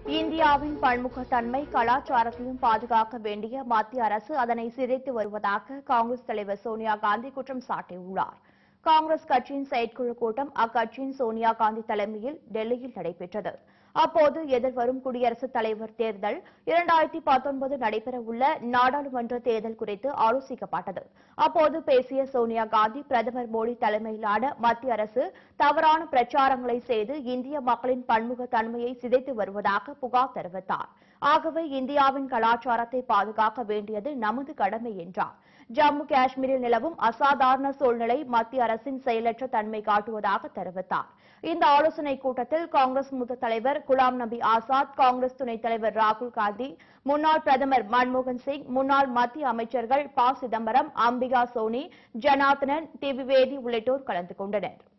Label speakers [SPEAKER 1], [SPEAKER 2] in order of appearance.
[SPEAKER 1] இந்தியாவின் பன்முகத்தன்மை கலாச்சாரத்தையும் பாதுகாக்க வேண்டிய மத்திய அரசு அதனை சிதைத்து வருவதாக காங்கிரஸ் தலைவர் சோனியா காந்தி குற்றம் சாட்டியுள்ளார் காங்கிரஸ் கட்சியின் செயற்குழு கூட்டம் அக்கட்சியின் சோனியா காந்தி தலைமையில் டெல்லியில் நடைபெற்றது அப்போது எதிர்வரும் குடியரசுத் தலைவர் தேர்தல் இரண்டாயிரத்தி பத்தொன்பது நடைபெறவுள்ள நாடாளுமன்ற தேர்தல் குறித்து ஆலோசிக்கப்பட்டது அப்போது பேசிய சோனியா காந்தி பிரதமர் மோடி தலைமையிலான மத்திய அரசு தவறான பிரச்சாரங்களை செய்து இந்திய மக்களின் பன்முக தன்மையை சிதைத்து வருவதாக புகார் தெரிவித்தார் ஆகவே இந்தியாவின் கலாச்சாரத்தை பாதுகாக்க வேண்டியது நமது கடமை என்றார் ஜம்மு காஷ்மீரில் நிலவும் அசாதாரண சூழ்நிலை மத்திய அரசின் செயலற்ற தன்மை காட்டுவதாக தெரிவித்தார் இந்த ஆலோசனைக் கூட்டத்தில் காங்கிரஸ் மூத்த தலைவர் குலாம் நபி ஆசாத் காங்கிரஸ் துணைத் தலைவர் ராகுல் காந்தி முன்னாள் பிரதமர் மன்மோகன் சிங் முன்னாள் மத்திய அமைச்சர்கள் ப சிதம்பரம் அம்பிகா சோனி ஜனார்த்தனன் திவிவேதி உள்ளிட்டோர் கலந்து கொண்டனர்